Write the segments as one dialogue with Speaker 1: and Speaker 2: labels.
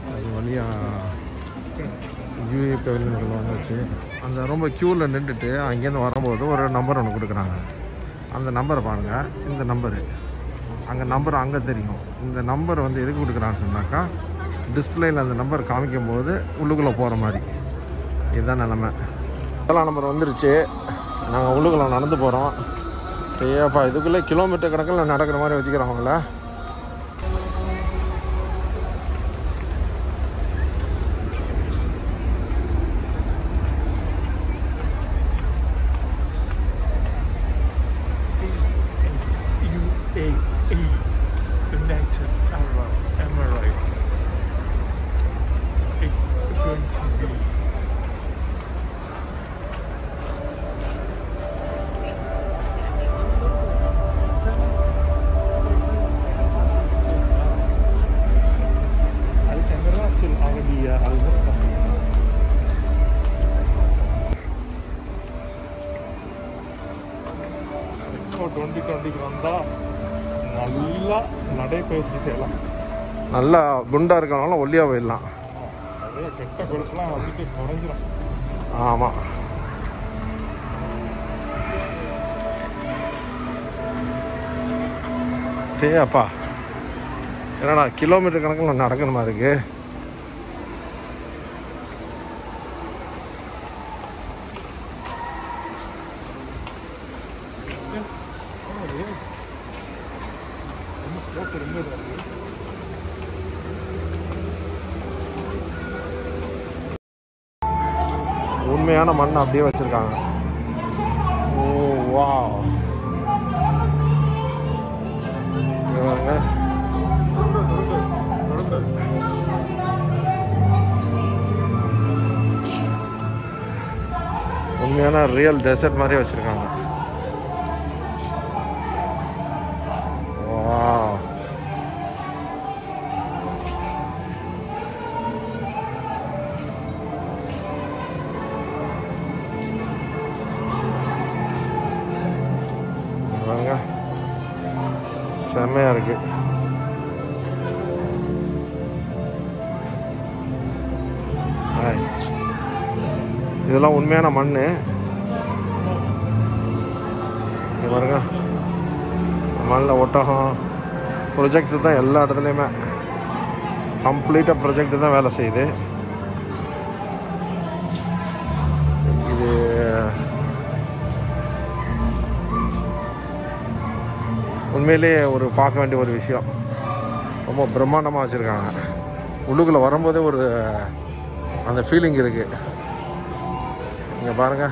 Speaker 1: அது வழியாக யூஏ பெவிலியன்கள் வந்துச்சு அந்த ரொம்ப க்யூவில் நின்றுட்டு அங்கேருந்து வரும்போது ஒரு நம்பர் ஒன்று கொடுக்குறாங்க அந்த நம்பரை பாருங்கள் இந்த நம்பரு அங்கே நம்பர் அங்கே தெரியும் இந்த நம்பர் வந்து எதுக்கு கொடுக்குறான்னு சொன்னாக்கா டிஸ்பிளேயில் அந்த நம்பர் காமிக்கும் போது உள்ளுக்குள்ளே போகிற மாதிரி இதுதான் நிலமை முதலாம் நம்பர் வந்துருச்சு நாங்கள் உள்ளுக்குள்ளே நடந்து போகிறோம் ஏப்பா இதுக்குள்ளே கிலோமீட்டர் கணக்கில் நடக்கிற மாதிரி வச்சுக்கிறாங்கள
Speaker 2: UAE, United Arab Emirates. It's going to be الإمارات العربية المتحدة expo twenty டுவெண்ட்டிக்கு வந்தால் நல்லா நடைப்பயிற்சி செய்யலாம்
Speaker 1: நல்லா குண்டாக இருக்கனால ஒல்லியாக போயிடலாம்
Speaker 2: நிறைய கெட்ட கொழுப்புலாம் வந்துட்டு குறைஞ்சிரும்
Speaker 1: ஆமாம் டே அப்பா என்னடா கிலோமீட்டர் கணக்கில் நடக்கணுமா இருக்கு
Speaker 2: ரொம்ப ஸ்லோப் இருந்தது அது
Speaker 1: உண்மையான மண் அப்படியே வச்சுருக்காங்க ஓ வா உண்மையான ரியல் டெசர்ட் மாதிரி வச்சுருக்காங்க Wow. இங்க பாருங்க செம்மையா இருக்கு ஹாய். இதெல்லாம் உண்மையான மண் இங்க பாருங்க மண்ணில் ஒட்டகம் ப்ரொஜெக்ட் தான் எல்லா இடத்துலையுமே கம்ப்ளீட்டாக ப்ரொஜெக்ட் தான் வேலை செய்யுது இது உண்மையிலேயே ஒரு பார்க்க வேண்டிய ஒரு விஷயம் ரொம்ப பிரம்மாண்டமாக வச்சுருக்காங்க உள்ளுக்குள்ளே வரும்போதே ஒரு அந்த ஃபீலிங் இருக்குது இங்கே பாருங்கள்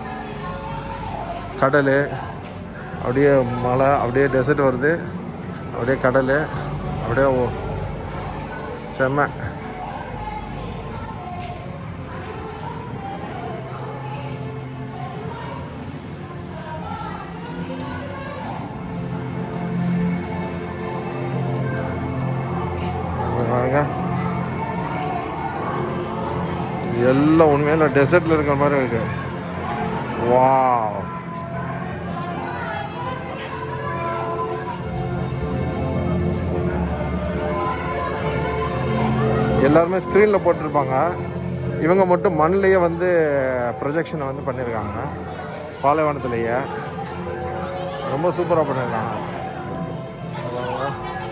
Speaker 1: கடல் அப்படியே மலை அப்படியே டெசர்ட் வருது அப்படியே கடல் அப்படியே ஓ- செம்ம இங்க பாருங்க இது எல்லாம் உண்மையில டெசர்ட்ல இருக்கிற மாதிரி இருக்கு வாவ் எல்லாருமே ஸ்க்ரீனில் போட்டிருப்பாங்க இவங்க மட்டும் மண்ணிலேயே வந்து ப்ரொஜெக்ஷனை வந்து பண்ணியிருக்காங்க பாலைவனத்திலேயே ரொம்ப சூப்பராக பண்ணியிருக்காங்க அதாங்க.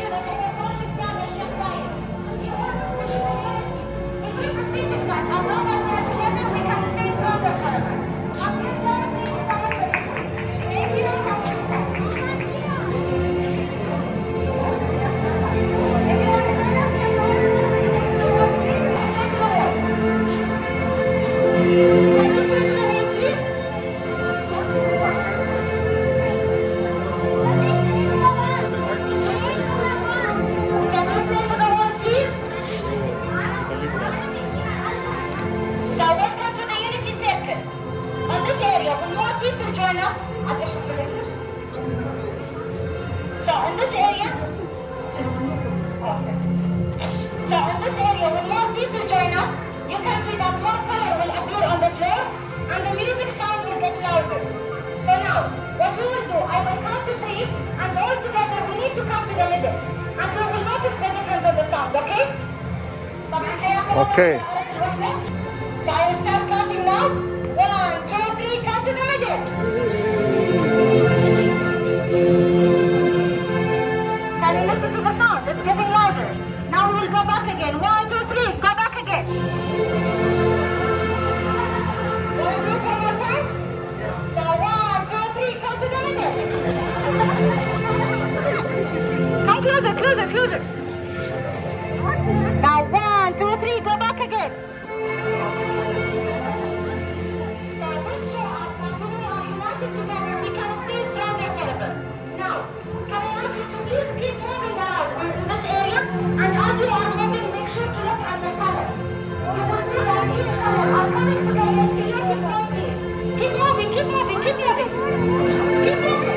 Speaker 3: So welcome to the Unity Circle. On this area, will more people join us? So in this area, okay. So in this area, when more people join us, you can see that more color will appear on the floor and the music sound will get louder. So now, what we will do, I will count to three and all together we need to come to the middle. And we will notice the difference of the sound, okay? طبعا
Speaker 1: okay
Speaker 3: So I will start counting now. One, two, three, count to them again. Can you listen to the sound? It's getting louder. Now we will go back again. One, two, three, go back again. Wanna do it one more time? So one, two, three, count to them again. Come closer, closer, closer. Now one, two, three, go back again. So this show us that when we are united together, we can stay stronger forever. Now, can I ask you to please keep moving around in this area? And as you are moving, make sure to look at the color. You will see that each color are coming together and creating one piece. Keep moving, keep moving, keep moving. Keep moving.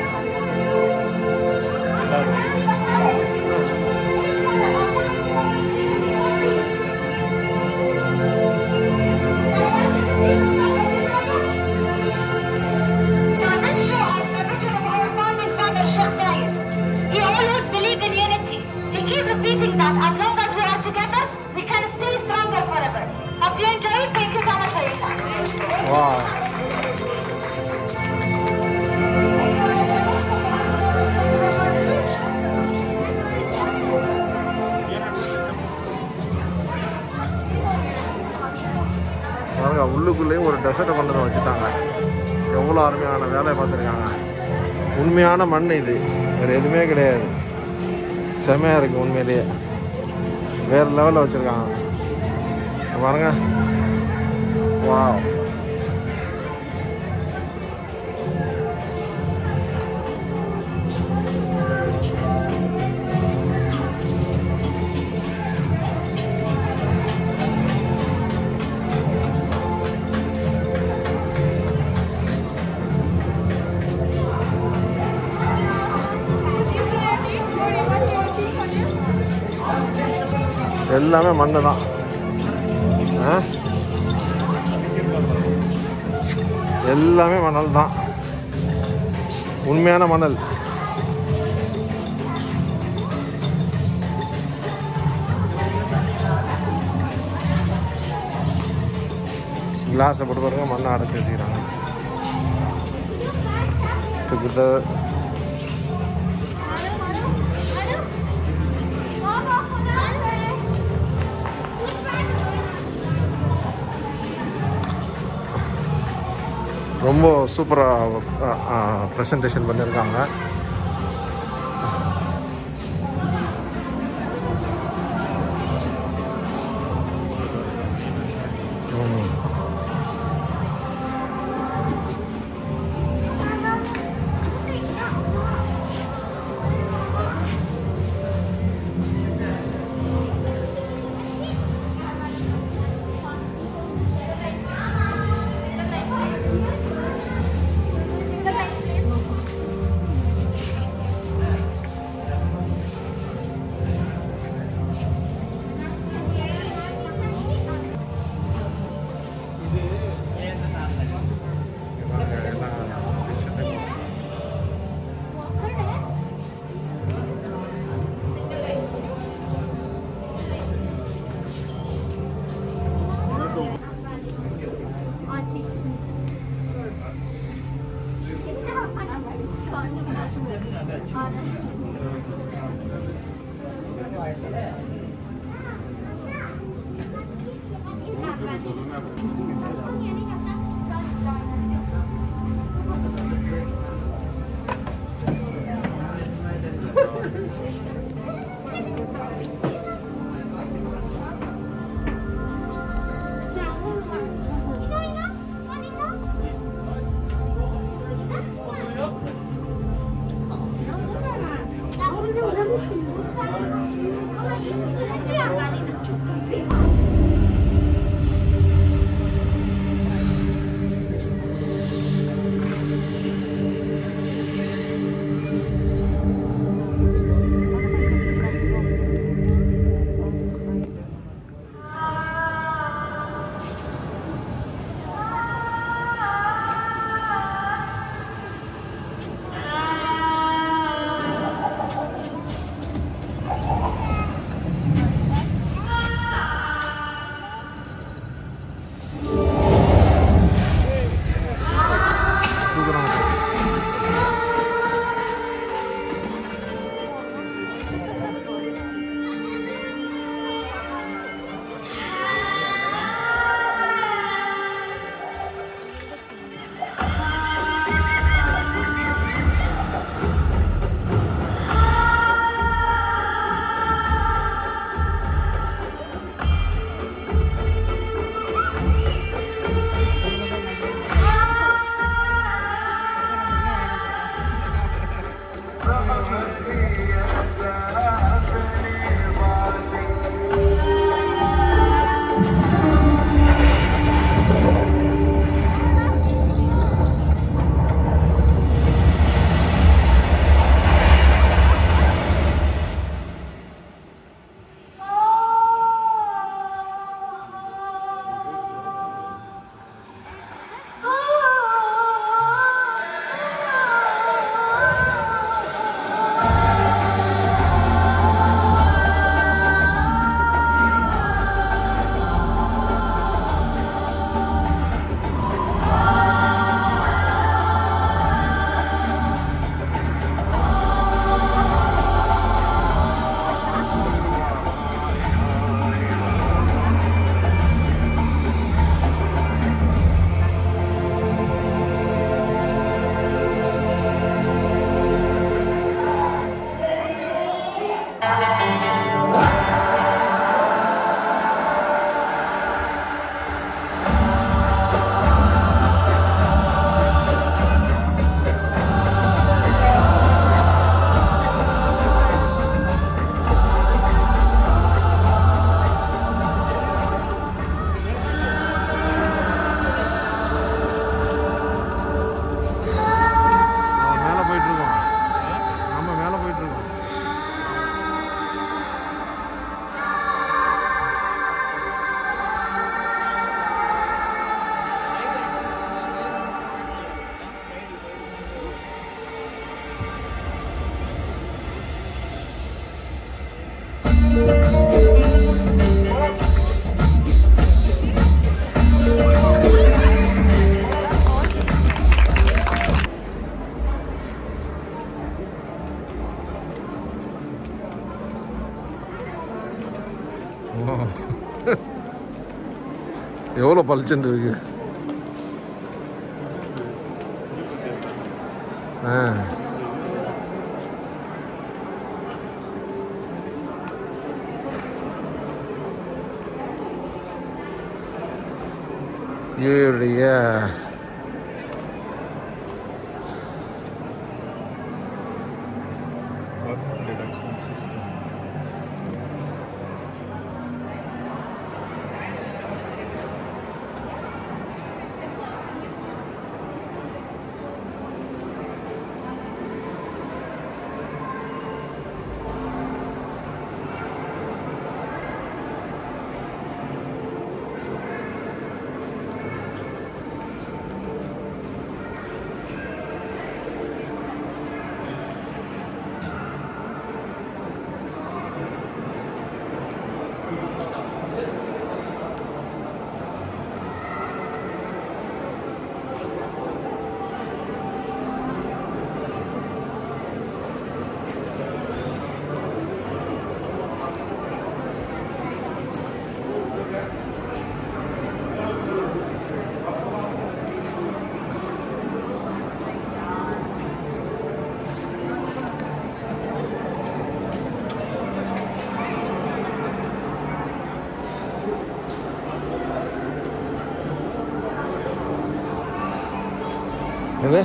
Speaker 3: Each color are coming together and creating one piece. So this show us the vision of our founding father Sheikh Zayed. He always believed in unity. He keep repeating that as long as we are together, we can stay stronger forever. Hope you enjoy it. Thank you so much for your time.
Speaker 1: வா பாருங்க உள்ளுக்குள்ளேயும் ஒரு டெசர்ட்டை கொண்டு வந்து வச்சுட்டாங்க எவ்வளோ அருமையான வேலையை பார்த்துருக்காங்க உண்மையான மண் இது வேறு எதுவுமே கிடையாது செமையாக இருக்குது உண்மையிலேயே வேறு லெவலில் வச்சுருக்காங்க பாருங்க வாவ் எல்லாமே மண்ணு தான் ஆ? எல்லாமே மணல் தான் உண்மையான மணல் கிளாஸை போட்டு பாருங்க மண்ணை அடைச்சி வச்சுக்கிறாங்க கிட்ட ரொம்ப சூப்பராக ப்ரெசன்டேஷன் பண்ணியிருக்காங்க ம். எவ்வளோ பளிச்சுன்னு இருக்கு ஆ யூடைய
Speaker 2: Burn reduction system.
Speaker 1: எது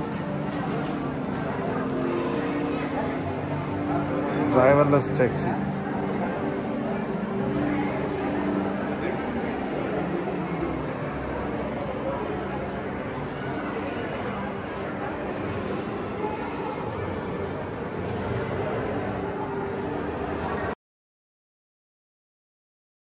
Speaker 1: driverless taxi